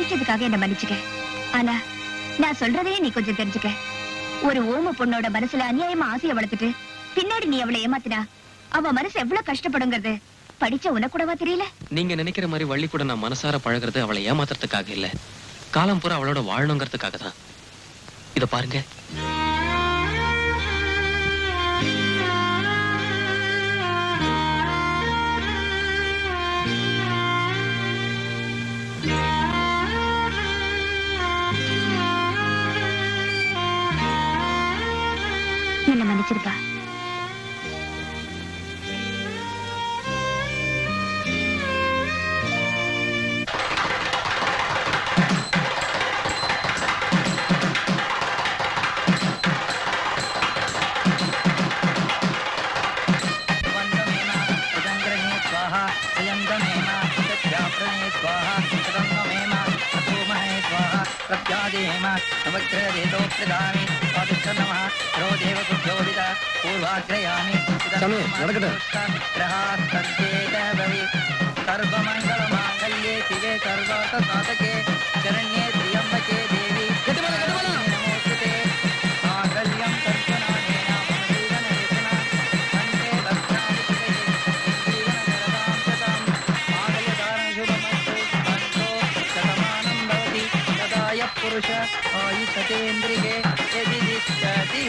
படிச்சதுக்காக என்ன மன்னிச்சுக்க ஆனா நான் சொல்றதையே நீ கொஞ்சம் தெரிஞ்சுக்க ஒரு ஓம பொண்ணோட மனசுல அநியாயமா ஆசைய வளர்த்துட்டு பின்னாடி நீ அவளை ஏமாத்தினா அவ மனசு எவ்வளவு கஷ்டப்படுங்கிறது படிச்ச உனக்கூடவா தெரியல நீங்க நினைக்கிற மாதிரி வள்ளி கூட நான் மனசார பழகுறது அவளை ஏமாத்துறதுக்காக இல்ல காலம் பூரா அவளோட வாழணுங்கிறதுக்காக தான் இத பாருங்க என்ன மன்னிச்சிருப்பா சாமி, நடக்கட்டும். சர்வமங்கலமாங்கல்யே சிவே சர்வார்த்த சாதகே சரண்யே திரியம்பகே தேவி நமோஸ்துதே மாங்கல்யம் கல்பனானேன மம ஜீவனஹேதுனா கண்டே பத்மாவித்யே ஜீவனகரதாம் சதாம் மாங்கல்யதாரண சுபமஸ்து அந்தோ சதமானம் பவதி ததாய புருஷ ஆயுஷதேந்திரியே யதி திஷ்டதி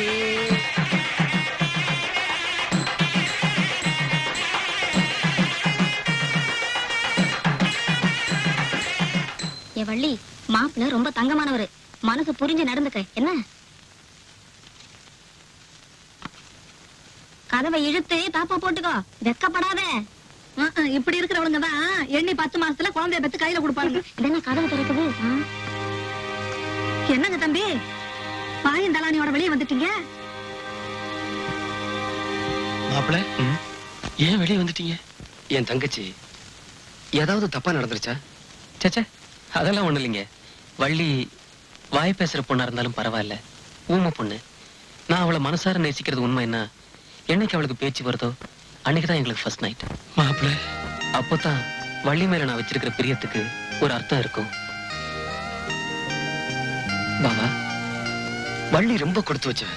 ஏ வள்ளி மாப்பிள்ள ரொம்ப தங்கமானவரு மனசு புரிஞ்சு நடந்துக்க என்ன கதவை இழுத்து தாப்பா போட்டுக்கோ வெக்கப்படாத இப்படி இருக்கிறவங்க தான் எண்ணி பத்து மாசத்துல குழந்தைய பெத்து கையில கொடுப்பாங்க இதென்ன கதவு திறக்குது ஆ? என்னங்க தம்பி பாயும் தலானியோட வெளியே வந்துட்டீங்க மாப்பிள ஏன் வெளியே வந்துட்டீங்க என் தங்கச்சி ஏதாவது தப்பா நடந்துருச்சா சேச்சே அதெல்லாம் ஒண்ணு இல்லைங்க வள்ளி வாய் பேசுற பொண்ணா இருந்தாலும் பரவாயில்ல ஊமை பொண்ணு நான் அவளை மனசார நேசிக்கிறது உண்மை என்ன என்னைக்கு அவளுக்கு பேச்சு வருதோ அன்னைக்கு தான் எங்களுக்கு ஃபர்ஸ்ட் நைட் மாப்பிள அப்போதான் வள்ளி மேல நான் வச்சிருக்கிற பிரியத்துக்கு ஒரு அர்த்தம் இருக்கும் பாபா வள்ளி ரொம்ப கொடுத்து வச்ச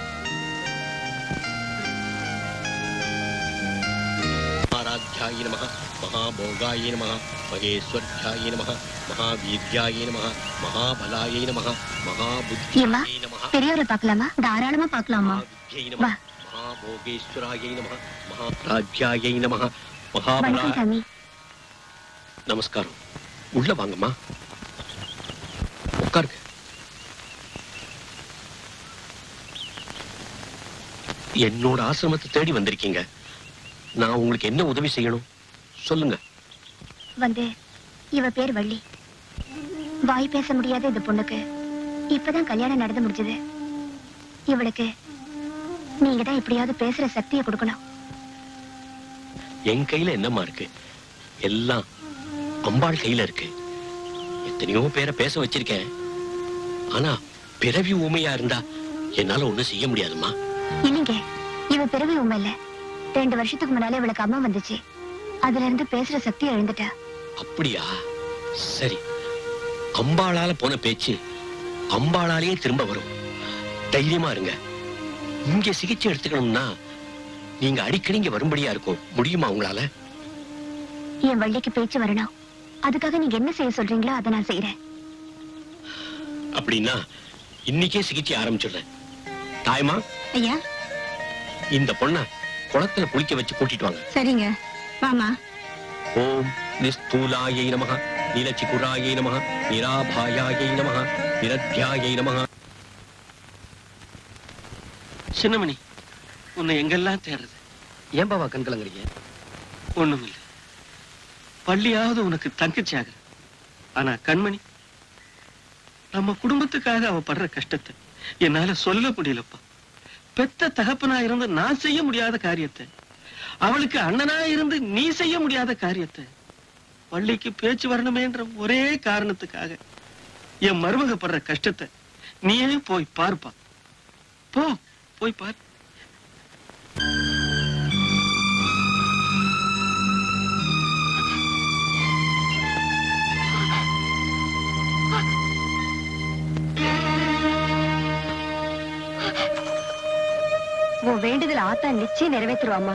महाराध्याय नमः महाभोगाय नमः महेश्वर्याय नमः महावीर्याय नमः महाबलाय नमः ஏம்மா महाबुद्ध्याय नमः பெரியவரை பார்க்கலாமா தாராளமா பார்க்கலாமா महाविद्यै வா. नमः महाभोगेश्वराय नमः महाराज्याय नमः வணக்கம் महाबला சாமி நமஸ்காரம் உள்ள வாங்கம்மா உட்காருங்க என்னோட ஆசிரமத்தை தேடி வந்திருக்கீங்க நான் உங்களுக்கு என்ன உதவி செய்யணும் சொல்லுங்க வந்து இவ பேர் வள்ளி வாய் பேச முடியாத இந்த பொண்ணுக்கு இப்பதான் கல்யாணம் நடந்து முடிஞ்சது இவளுக்கு நீங்க தான் எப்படியாவது பேசுற சக்தியை கொடுக்கணும் என் கையில என்னம்மா இருக்கு எல்லாம் அம்பாள் கையில இருக்கு எத்தனையோ பேரை பேச வச்சிருக்கேன் ஆனா பிறவி ஊமையா இருந்தா என்னால ஒண்ணும் செய்ய முடியாதும்மா இல்லைங்க இவ பிறவி உண்மை இல்ல ரெண்டு வருஷத்துக்கு முன்னாலே இவளுக்கு அம்மா வந்துச்சு அதுல இருந்து பேசுற சக்தி எழுந்துட்டா அப்படியா சரி அம்பாளால போன பேச்சு அம்பாளாலேயே திரும்ப வரும் தைரியமா இருங்க இங்க சிகிச்சை எடுத்துக்கணும்னா நீங்க அடிக்கடி இங்க வரும்படியா இருக்கும் முடியுமா உங்களால என் வள்ளிக்கு பேச்சு வரணும் அதுக்காக நீங்க என்ன செய்ய சொல்றீங்களோ அதை நான் செய்யறேன் அப்படின்னா இன்னைக்கே சிகிச்சை ஆரம்பிச்சிடுறேன் தாய்மா ஐயா இந்த பொண்ண குளத்துல குளிக்க வச்சு கூட்டிட்டு வாங்க சரிங்க வாமா ஓம் நிஸ்தூலாயை நமः நீலச்சிகுராயை நமः நிராபாயாயை நமः நிரத்யாயை நமः சின்னமணி உன்னை எங்கெல்லாம் தேடுறது ஏன் பாவா கண் கலங்குறீங்க ஒண்ணுமில்லை பள்ளியாவது உனக்கு தங்கச்சி ஆகுற ஆனா கண்மணி நம்ம குடும்பத்துக்காக அவ படுற கஷ்டத்தை என்னால சொல்ல முடியலப்பா பெத்த தகப்பனா இருந்து நான் செய்ய முடியாத காரியத்தை அவளுக்கு அண்ணனா இருந்து நீ செய்ய முடியாத காரியத்தை பள்ளிக்கு பேச்சு வரணுமேன்ற ஒரே காரணத்துக்காக என் மருமக படுற கஷ்டத்தை நீயே போய் பார்ப்பா போ போய் பார் ஆத்தா நிச்சயம் நிறைவேற்றுவாமா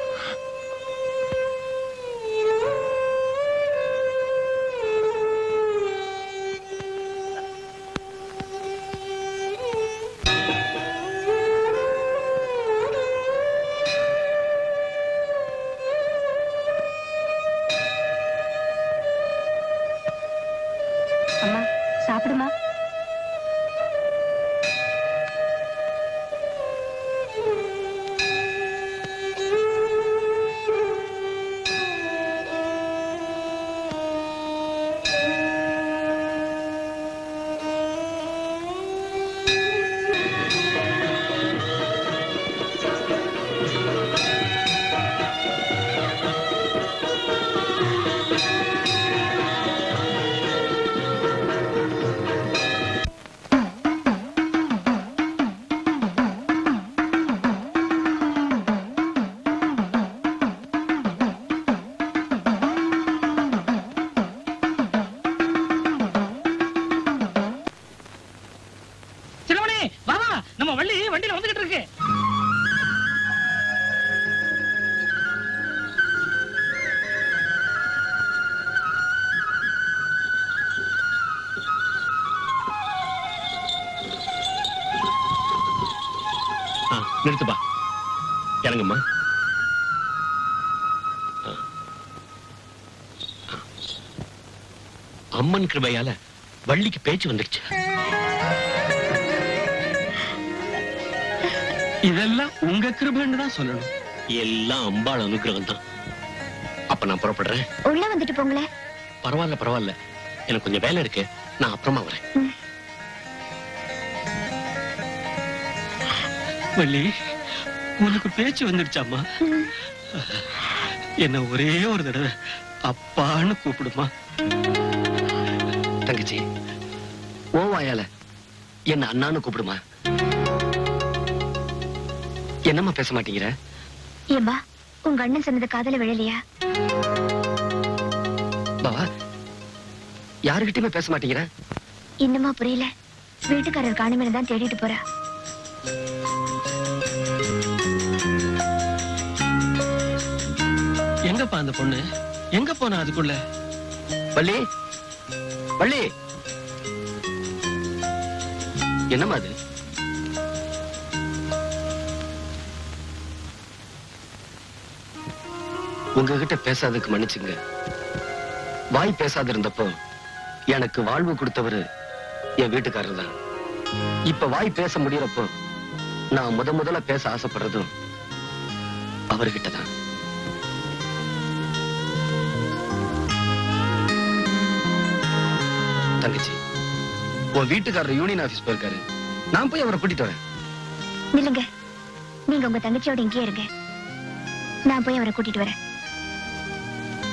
அம்மா சாப்பிடுமா சிலவனே வா வா நம்ம வள்ளி வண்டியில வந்துகிட்டு இருக்கு ஆ, நிறுத்துப்பா இறங்கும்மா ஆ. ஆ. அம்மன் கிருபையால வள்ளிக்கு பேச்சு வந்துருச்சு இதெல்லாம் உங்க கிருபைன்னு தான் சொல்லணும் எல்லாம் அம்பாள் அனுகிரகம் தான் அப்ப நான் புறப்படுறேன் உள்ள வந்துட்டு போங்களேன் பரவாயில்ல பரவாயில்ல எனக்கு கொஞ்சம் வேலை இருக்கு நான் அப்புறமா வரேன் வள்ளி உனக்கு பேச்சு வந்துடுச்சாம்மா என்ன ஒரே ஒரு தடவை அப்பான்னு கூப்பிடுமா தங்கச்சி ஓ வாயால என்ன அண்ணான்னு கூப்பிடுமா என்னம்மா பேச மாட்டேங்கிற ஏம்பா உங்க அண்ணன் சொன்னது காதல விழலையா பாவா யாருகிட்டயுமே பேச மாட்டேங்கிற இன்னுமா புரியல வீட்டுக்காரர் காணுமே தான் தேடிட்டு போறா எங்கப்பா அந்த பொண்ணு எங்க போனா அதுக்குள்ள வள்ளி வள்ளி என்னம்மா அது உங்ககிட்ட பேசாததுக்கு மன்னிச்சுங்க வாய் பேசாத இருந்தப்போ எனக்கு வாழ்வு கொடுத்தவரு என் வீட்டுக்காரர் தான் இப்ப வாய் பேச முடியறப்போ நான் முத முதல்ல பேச ஆசைப்படுறதும் அவர்கிட்ட தான் தங்கச்சி உன் வீட்டுக்காரர் யூனியன் ஆபீஸ் போயிருக்காரு நான் போய் அவரை கூட்டிட்டு வரேன் நில்லுங்க நீங்க உங்க தங்கச்சியோட இங்கேயே இருங்க நான் போய் அவரை கூட்டிட்டு வரேன்